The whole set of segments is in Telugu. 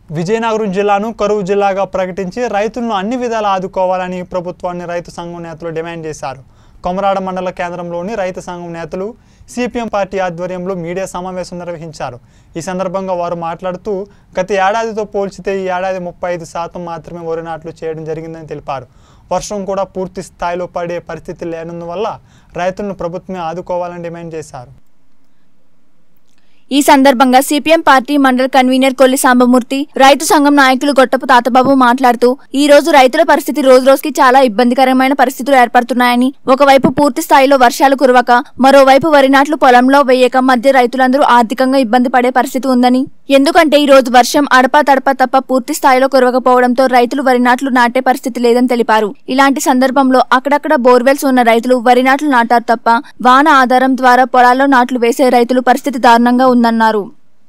విజయనగరం జిల్లాను కరువు జిల్లాగా ప్రకటించి రైతులను అన్ని విధాలా ఆదుకోవాలని ప్రభుత్వాన్ని రైతు సంఘం నేతలు డిమాండ్ చేశారు కొమరాడ మండల కేంద్రంలోని రైతు సంఘం నేతలు సిపిఎం పార్టీ ఆధ్వర్యంలో మీడియా సమావేశం నిర్వహించారు ఈ సందర్భంగా వారు మాట్లాడుతూ గత ఏడాదితో పోల్చితే ఈ ఏడాది ముప్పై ఐదు శాతం మాత్రమే వరి నాట్లు చేయడం జరిగిందని తెలిపారు వర్షం కూడా పూర్తి స్థాయిలో పడే పరిస్థితి లేనందువల్ల రైతులను ప్రభుత్వమే ఆదుకోవాలని డిమాండ్ చేశారు ఈ సందర్భంగా సిపిఎం పార్టీ మండల కన్వీనర్ కొల్లి సాంబమూర్తి రైతు సంఘం నాయకులు గొట్టపు తాతబాబు మాట్లాడుతూ ఈ రోజు రైతుల పరిస్థితి రోజు రోజుకి చాలా ఇబ్బందికరమైన పరిస్థితులు ఏర్పడుతున్నాయని ఒకవైపు పూర్తి స్థాయిలో వర్షాలు కురవక మరోవైపు వరి నాట్లు పొలంలో వేయక మధ్య రైతులందరూ ఆర్థికంగా ఇబ్బంది పడే పరిస్థితి ఉందని ఎందుకంటే ఈ రోజు వర్షం అడపా తడపా తప్ప పూర్తి స్థాయిలో కురవకపోవడంతో రైతులు వరి నాట్లు నాటే పరిస్థితి లేదని తెలిపారు ఇలాంటి సందర్భంలో అక్కడక్కడ బోర్వెల్స్ ఉన్న రైతులు వరి నాట్లు నాటారు తప్ప వాన ఆధారం ద్వారా పొలాల్లో నాట్లు వేసే రైతులు పరిస్థితి దారుణంగా ఉందన్నారు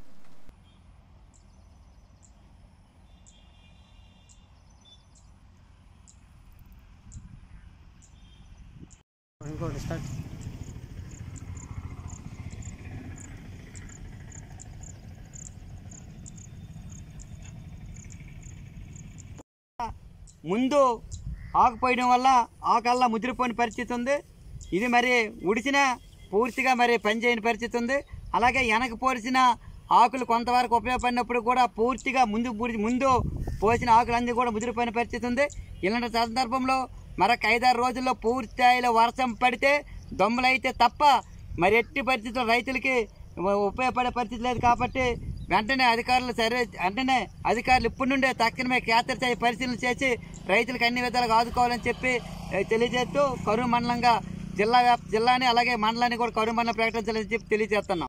ముందు ఆకుపోయడం వల్ల ఆకల్లా ముదిరిపోయిన పరిస్థితి ఉంది ఇది మరి ఉడిచిన పూర్తిగా మరి పనిచేయని పరిస్థితి ఉంది అలాగే వెనక పోసిన ఆకులు కొంతవరకు ఉపయోగపడినప్పుడు కూడా పూర్తిగా ముందు పూరి- ముందు పోసిన ఆకులన్నీ కూడా ముదిరిపోయిన పరిస్థితి ఉంది ఇలాంటి సందర్భంలో మరొక ఐదారు రోజుల్లో పూర్తి స్థాయిలో వర్షం పడితే దమ్ములైతే తప్ప మరి ఎట్టి పరిస్థితుల్లో రైతులకి ఉ- ఉపయోగపడే పరిస్థితి లేదు కాబట్టి వెంటనే అధికారులు సరే వెంటనే అధికారులు ఇప్పటి నుండే తక్షణమే క్షేత్రస్థాయి పరిశీలన చేసి రైతులకు అన్ని విధాలుగా ఆదుకోవాలని చెప్పి ఏ, తెలియజేస్తూ కరువు మండలంగా జిల్లా వ్యాప్ జిల్లాని అలాగే మండలాన్ని కూడా కరువు మండలం ప్రకటించాలని చెప్పి తెలియజేస్తున్నాం